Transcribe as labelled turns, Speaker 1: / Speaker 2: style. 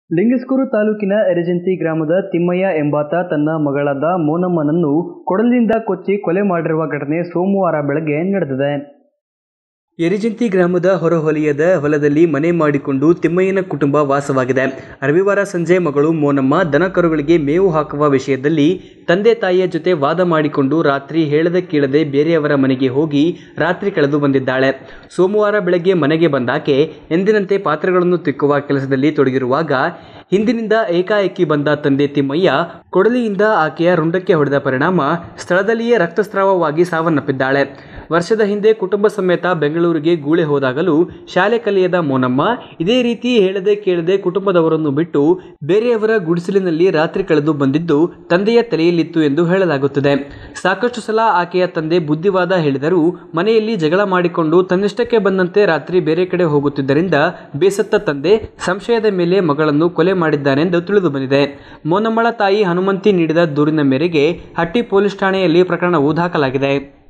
Speaker 1: ಲಿಂಗಸ್ಕೂರು ತಾಲೂಕಿನ ಎರಜಂತಿ ಗ್ರಾಮದ ತಿಮ್ಮಯ್ಯ ಎಂಬಾತ ತನ್ನ ಮಗಳಾದ ಮೋನಮ್ಮನನ್ನು ಕೊಡಲಿನಿಂದ ಕೊಚ್ಚಿ ಕೊಲೆ ಮಾಡಿರುವ ಘಟನೆ ಸೋಮವಾರ ಬೆಳಗ್ಗೆ ನಡೆದಿದೆ ಎರಿಜಂತಿ ಗ್ರಾಮದ ಹೊರಹೊಲಯದ ಹೊಲದಲ್ಲಿ ಮನೆ ಮಾಡಿಕೊಂಡು ತಿಮ್ಮಯ್ಯನ ಕುಟುಂಬ ವಾಸವಾಗಿದೆ ರವಿವಾರ ಸಂಜೆ ಮಗಳು ಮೋನಮ್ಮ ದನಕರುಗಳಿಗೆ ಮೇವು ಹಾಕುವ ವಿಷಯದಲ್ಲಿ ತಂದೆ ತಾಯಿಯ ಜೊತೆ ವಾದ ಮಾಡಿಕೊಂಡು ರಾತ್ರಿ ಹೇಳದೆ ಕೇಳದೆ ಬೇರೆಯವರ ಮನೆಗೆ ಹೋಗಿ ರಾತ್ರಿ ಕಳೆದು ಬಂದಿದ್ದಾಳೆ ಸೋಮವಾರ ಬೆಳಗ್ಗೆ ಮನೆಗೆ ಬಂದಾಕೆ ಎಂದಿನಂತೆ ಪಾತ್ರೆಗಳನ್ನು ತಿಕ್ಕುವ ಕೆಲಸದಲ್ಲಿ ತೊಡಗಿರುವಾಗ ಹಿಂದಿನಿಂದ ಏಕಾಏಕಿ ಬಂದ ತಂದೆ ತಿಮ್ಮಯ್ಯ ಕೊಡಲಿಯಿಂದ ಆಕೆಯ ರುಂಡಕ್ಕೆ ಹೊಡೆದ ಪರಿಣಾಮ ಸ್ಥಳದಲ್ಲಿಯೇ ರಕ್ತಸ್ರಾವವಾಗಿ ಸಾವನ್ನಪ್ಪಿದ್ದಾಳೆ ವರ್ಷದ ಹಿಂದೆ ಕುಟುಂಬ ಸಮೇತ ಬೆಂಗಳೂರಿಗೆ ಗೂಳೆ ಹೋದಾಗಲೂ ಶಾಲೆ ಕಲಿಯದ ಮೋನಮ್ಮ ಇದೇ ರೀತಿ ಹೇಳದೆ ಕೇಳದೆ ಕುಟುಂಬದವರನ್ನು ಬಿಟ್ಟು ಬೇರೆಯವರ ಗುಡಿಸಲಿನಲ್ಲಿ ರಾತ್ರಿ ಕಳೆದು ಬಂದಿದ್ದು ತಂದೆಯ ತಲೆಯಲ್ಲಿತ್ತು ಎಂದು ಹೇಳಲಾಗುತ್ತದೆ ಸಾಕಷ್ಟು ಸಲ ಆಕೆಯ ತಂದೆ ಬುದ್ಧಿವಾದ ಹೇಳಿದರೂ ಮನೆಯಲ್ಲಿ ಜಗಳ ಮಾಡಿಕೊಂಡು ತನ್ನಿಷ್ಟಕ್ಕೆ ಬಂದಂತೆ ರಾತ್ರಿ ಬೇರೆ ಕಡೆ ಹೋಗುತ್ತಿದ್ದರಿಂದ ಬೇಸತ್ತ ತಂದೆ ಸಂಶಯದ ಮೇಲೆ ಮಗಳನ್ನು ಕೊಲೆ ಮಾಡಿದ್ದಾನೆಂದು ತಿಳಿದು ಬಂದಿದೆ ಮೋನಮ್ಮಳ ತಾಯಿ ಹನುಮಂತಿ ನೀಡಿದ ದೂರಿನ ಮೇರೆಗೆ ಹಟ್ಟಿ ಪೊಲೀಸ್ ಠಾಣೆಯಲ್ಲಿ ಪ್ರಕರಣವು ದಾಖಲಾಗಿದೆ